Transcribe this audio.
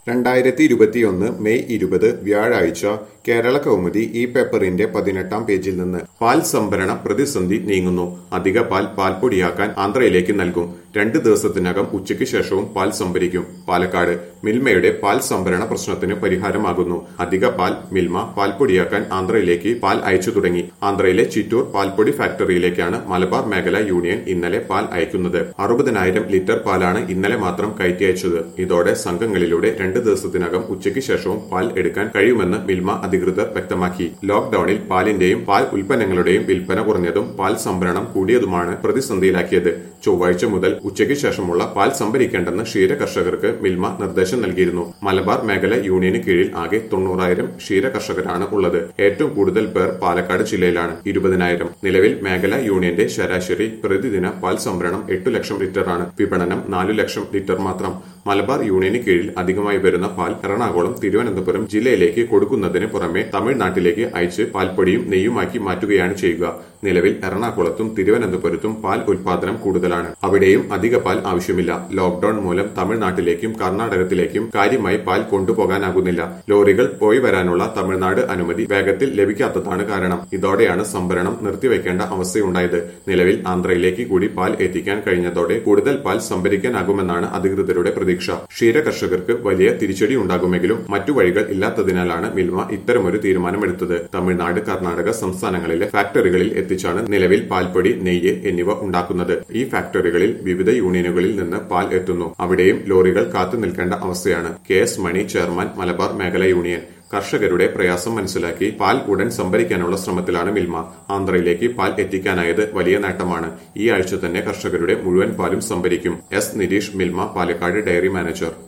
രണ്ടായിരത്തി ഇരുപത്തിയൊന്ന് മെയ് ഇരുപത് വ്യാഴാഴ്ച കേരള കൗമുദി ഈ പേപ്പറിന്റെ പതിനെട്ടാം പേജിൽ നിന്ന് പാൽ സംഭരണ പ്രതിസന്ധി നീങ്ങുന്നു അധിക പാൽ പാൽപ്പൊടിയാക്കാൻ ആന്ധ്രയിലേക്ക് നൽകും രണ്ട് ദിവസത്തിനകം ഉച്ചയ്ക്ക് ശേഷവും പാൽ സംഭരിക്കും പാലക്കാട് മിൽമയുടെ പാൽ സംഭരണ പ്രശ്നത്തിന് പരിഹാരമാകുന്നു അധിക പാൽ മിൽമ പാൽപ്പൊടിയാക്കാൻ ആന്ധ്രയിലേക്ക് പാൽ അയച്ചു തുടങ്ങി ആന്ധ്രയിലെ ചിറ്റൂർ പാൽപ്പൊടി ഫാക്ടറിയിലേക്കാണ് മലബാർ മേഖല യൂണിയൻ ഇന്നലെ പാൽ അയക്കുന്നത് അറുപതിനായിരം ലിറ്റർ പാലാണ് ഇന്നലെ മാത്രം കയറ്റി അയച്ചത് ഇതോടെ സംഘങ്ങളിലൂടെ രണ്ട് ദിവസത്തിനകം ഉച്ചയ്ക്ക് ശേഷവും പാൽ എടുക്കാൻ കഴിയുമെന്ന് മിൽമ അധികൃതർ വ്യക്തമാക്കി ലോക്ഡൌണിൽ പാലിന്റെയും പാൽ ഉൽപ്പന്നങ്ങളുടെയും വിൽപ്പന കുറഞ്ഞതും പാൽ സംഭരണം കൂടിയതുമാണ് പ്രതിസന്ധിയിലാക്കിയത് ചൊവ്വാഴ്ച മുതൽ ഉച്ചയ്ക്ക് ശേഷമുള്ള പാൽ സംഭരിക്കേണ്ടെന്ന് ക്ഷീര കർഷകർക്ക് മിൽമ നിർദ്ദേശം നൽകിയിരുന്നു മലബാർ മേഖല യൂണിയന് കീഴിൽ ആകെ തൊണ്ണൂറായിരം ക്ഷീര കർഷകരാണ് ഉള്ളത് ഏറ്റവും കൂടുതൽ പേർ പാലക്കാട് ജില്ലയിലാണ് ഇരുപതിനായിരം നിലവിൽ മേഖല യൂണിയന്റെ ശരാശരി പ്രതിദിന പാൽ സംഭരണം എട്ടു ലക്ഷം ലിറ്ററാണ് വിപണനം നാലു ലക്ഷം ലിറ്റർ മാത്രം മലബാർ യൂണിയന് കീഴിൽ അധികമായി വരുന്ന പാൽ എറണാകുളം തിരുവനന്തപുരം ജില്ലയിലേക്ക് കൊടുക്കുന്നതിന് പുറമെ തമിഴ്നാട്ടിലേക്ക് അയച്ച് പാൽപ്പൊടിയും നെയ്യുമാക്കി മാറ്റുകയാണ് ചെയ്യുക നിലവിൽ എറണാകുളത്തും തിരുവനന്തപുരത്തും പാൽ ഉൽപാദനം കൂടുതലാണ് അവിടെയും അധിക പാൽ ആവശ്യമില്ല ലോക്ഡൌൺ മൂലം തമിഴ്നാട്ടിലേക്കും കർണാടകത്തിലേക്കും കാര്യമായി പാൽ കൊണ്ടുപോകാനാകുന്നില്ല ലോറികൾ പോയി വരാനുള്ള തമിഴ്നാട് അനുമതി വേഗത്തിൽ ലഭിക്കാത്തതാണ് കാരണം ഇതോടെയാണ് സംഭരണം നിർത്തിവെക്കേണ്ട അവസ്ഥയുണ്ടായത് നിലവിൽ ആന്ധ്രയിലേക്ക് കൂടി പാൽ എത്തിക്കാൻ കഴിഞ്ഞതോടെ കൂടുതൽ പാൽ സംഭരിക്കാനാകുമെന്നാണ് അധികൃതരുടെ പ്രതീക്ഷ ക്ഷീര കർഷകർക്ക് വലിയ തിരിച്ചടി ഉണ്ടാകുമെങ്കിലും മറ്റു വഴികൾ ഇല്ലാത്തതിനാലാണ് മിൽമ ഇത്തരമൊരു തീരുമാനമെടുത്തത് തമിഴ്നാട് കർണാടക സംസ്ഥാനങ്ങളിലെ ഫാക്ടറികളിൽ എത്തിച്ചാണ് നിലവിൽ പാൽപ്പൊടി നെയ്യ് എന്നിവ ഉണ്ടാക്കുന്നത് ഈ ഫാക്ടറികളിൽ വിവിധ യൂണിയനുകളിൽ നിന്ന് പാൽ എത്തുന്നു അവിടെയും ലോറികൾ കാത്തു നിൽക്കേണ്ട അവസ്ഥയാണ് K S Mani chairman Malabar മേഖല യൂണിയൻ കർഷകരുടെ പ്രയാസം മനസ്സിലാക്കി പാൽ ഉടൻ സംഭരിക്കാനുള്ള ശ്രമത്തിലാണ് മിൽമ ആന്ധ്രയിലേക്ക് പാൽ എത്തിക്കാനായത് വലിയ നേട്ടമാണ് ഈ ആഴ്ച തന്നെ കർഷകരുടെ മുഴുവൻ പാലും സംഭരിക്കും S Nireesh Milma Palakkad dairy manager